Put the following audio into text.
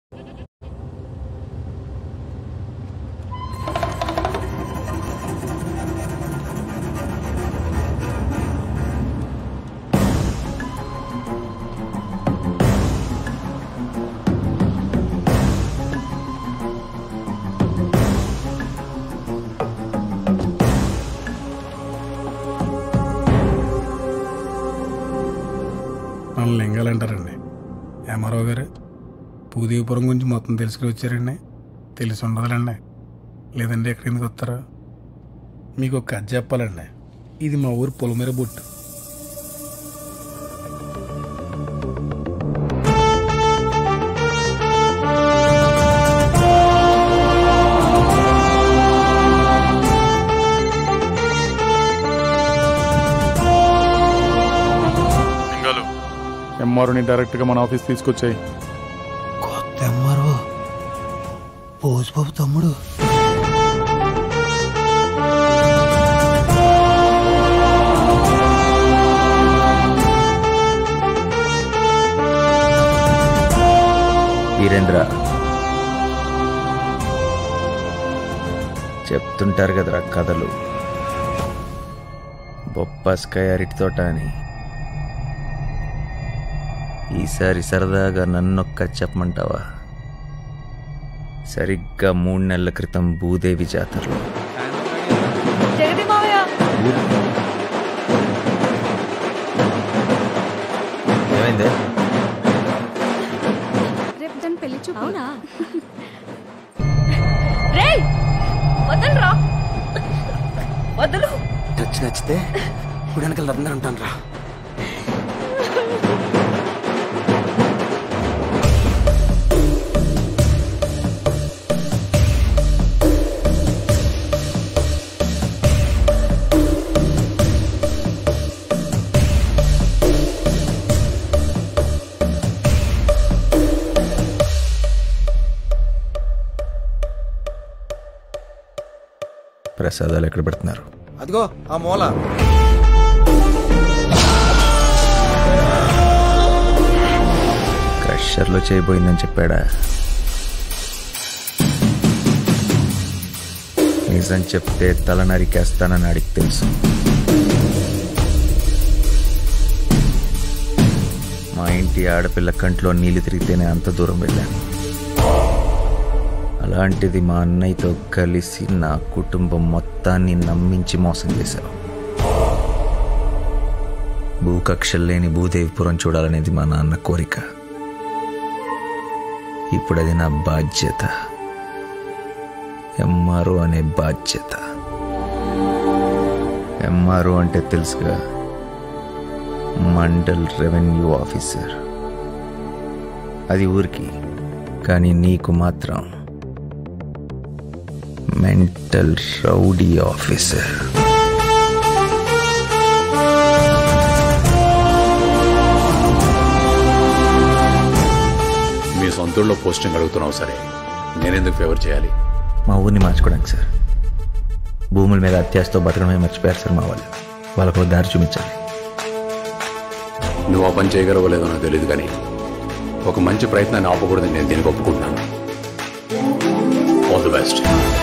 మనల్ని లింగాలంటారండి ఏమారావు గారు పూదేవిపురం గురించి మొత్తం తెలుసుకుని వచ్చారండి తెలిసి ఉండదులండి లేదంటే ఎక్కడి ఎందుకు వస్తారా మీకు ఒక కథ చెప్పాలండి ఇది మా ఊరు పొలమేర బొట్టు లింగాలు ఎంఆర్ని డైరెక్ట్గా మన ఆఫీస్ తీసుకొచ్చాయి కొత్త ఎంఆర్ఓ పోసిబాబు తమ్ముడు వీరేంద్ర చెప్తుంటారు కదరా కథలు బొప్పాస్కాయ అరటి తోట అని ఈసారి సరదాగా నన్నొక్క చెప్పమంటావా సరిగ్గా మూడు నెలల క్రితం భూదేవి జాతరలో జగతి మావయ్య ఏమైందే రేపు దాని పెళ్లి చూపు అవునా రే వదలరా వదలు టచ్ నచ్చితే ఇప్పుడు వెనకాల అందరూ అంటాను రా ప్రసాదాలు ఎక్కడ పెడుతున్నారు అదిగో ఆ మూల క్రషర్లో చేయబోయిందని చెప్పాడా నిజం చెప్తే తల నరికేస్తానని అడిగి తెలుసు మా ఇంటి ఆడపిల్ల కంట్లో నీళ్లు తిరిగితేనే అంత దూరం వెళ్ళాను అలాంటిది మా అన్నయ్యతో కలిసి నా కుటుంబం మొత్తాన్ని నమ్మించి మోసం చేశావు భూకక్షలు లేని భూదేవిపురం చూడాలనేది మా నాన్న కోరిక ఇప్పుడు అది నా బాధ్యత ఎంఆర్ఓ అనే బాధ్యత ఎంఆర్ఓ అంటే తెలుసుగా మండల్ రెవెన్యూ ఆఫీసర్ అది ఊరికి కానీ నీకు మాత్రం మెంటల్ రౌడీ ఆఫీసర్ మీ సొంతూళ్ళలో పోస్టింగ్ అడుగుతున్నావు సరే నేనెందుకు ఫేవర్ చేయాలి మా ఊరిని మార్చుకోవడానికి సార్ భూముల మీద అత్యాశతో బతకడమే మర్చిపోయారు సార్ మా వాళ్ళు వాళ్ళకు ఒక దారి చూపించాలి నువ్వు ఆ పని చేయగలవో లేదో నాకు తెలియదు కానీ ఒక మంచి ప్రయత్నాన్ని ఆపకూడదని నేను దీనికి ఒప్పుకుంటున్నాను ఆల్ ది బెస్ట్